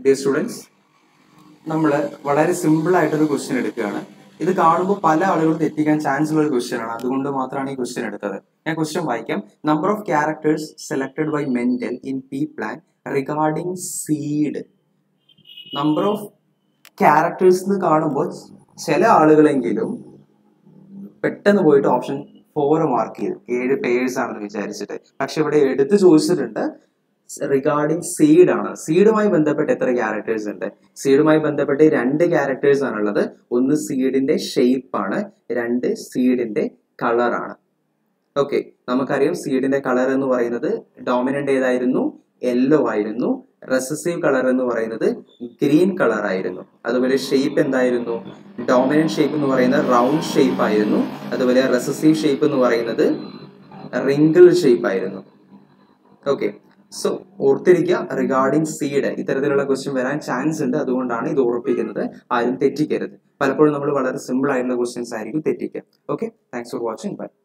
dear students നമ്മൾ വളരെ simple ആയിട്ടൊരു ക്വസ്റ്റ്യൻ എടുക്കുകയാണ് ഇത് കാണുമ്പോൾ പല ആളുകളും തെറ്റിക്കാൻ ചാൻസ് ഉള്ള ഒരു ക്വസ്റ്റ്യൻ ആണ് അതുകൊണ്ട് മാത്രമാണ് ഈ ക്വസ്റ്റ്യൻ എടുത്തത് ഞാൻ ക്വസ്റ്റ്യൻ വായിക്കാം number of characters selected by Mendel in pea plant regarding seed number of characters എന്ന് കാണുമ്പോൾ ചില ആളുകളെങ്കിലും പെട്ടെന്ന് പോയിട്ട് ഓപ്ഷൻ ഫോർ മാർക്ക് ചെയ്തു ഏഴ് പേഴ്സ് ആണെന്ന് വിചാരിച്ചിട്ട് പക്ഷെ ഇവിടെ എടുത്ത് ചോദിച്ചിട്ടുണ്ട് റിഗാർഡിംഗ് സീഡ് ആണ് സീഡുമായി ബന്ധപ്പെട്ട് എത്ര ക്യാരക്ടേഴ്സ് ഉണ്ട് സീഡുമായി ബന്ധപ്പെട്ട് രണ്ട് ക്യാരക്ടേഴ്സ് ആണുള്ളത് ഒന്ന് സീഡിന്റെ ഷേപ്പ് ആണ് രണ്ട് സീഡിന്റെ കളർ ആണ് ഓക്കെ നമുക്കറിയാം സീഡിന്റെ കളർ എന്ന് പറയുന്നത് ഡോമിനന്റ് ഏതായിരുന്നു യെല്ലോ ആയിരുന്നു റെസസീവ് കളർ എന്ന് പറയുന്നത് ഗ്രീൻ കളർ ആയിരുന്നു അതുപോലെ ഷേപ്പ് എന്തായിരുന്നു ഡോമിനന്റ് ഷേപ്പ് എന്ന് പറയുന്നത് റൗണ്ട് ഷേപ്പ് ആയിരുന്നു അതുപോലെ റെസസീവ് ഷേപ്പ് എന്ന് പറയുന്നത് റിങ്കിൾ ഷേപ്പ് ആയിരുന്നു ഓക്കെ സോ ഓർത്തിരിക്കുക റിഗാർഡിംഗ് സീഡ് ഇത്തരത്തിലുള്ള ക്വസ്റ്റ്യൻ വരാൻ ചാൻസ് ഉണ്ട് അതുകൊണ്ടാണ് ഇത് ഓർപ്പിക്കുന്നത് ആരും തെറ്റിക്കരുത് പലപ്പോഴും നമ്മൾ വളരെ സിമ്പിൾ ആയിട്ടുള്ള ക്വസ്റ്റ്യൻസ് ആയിരിക്കും തെറ്റിക്കുക okay thanks for watching by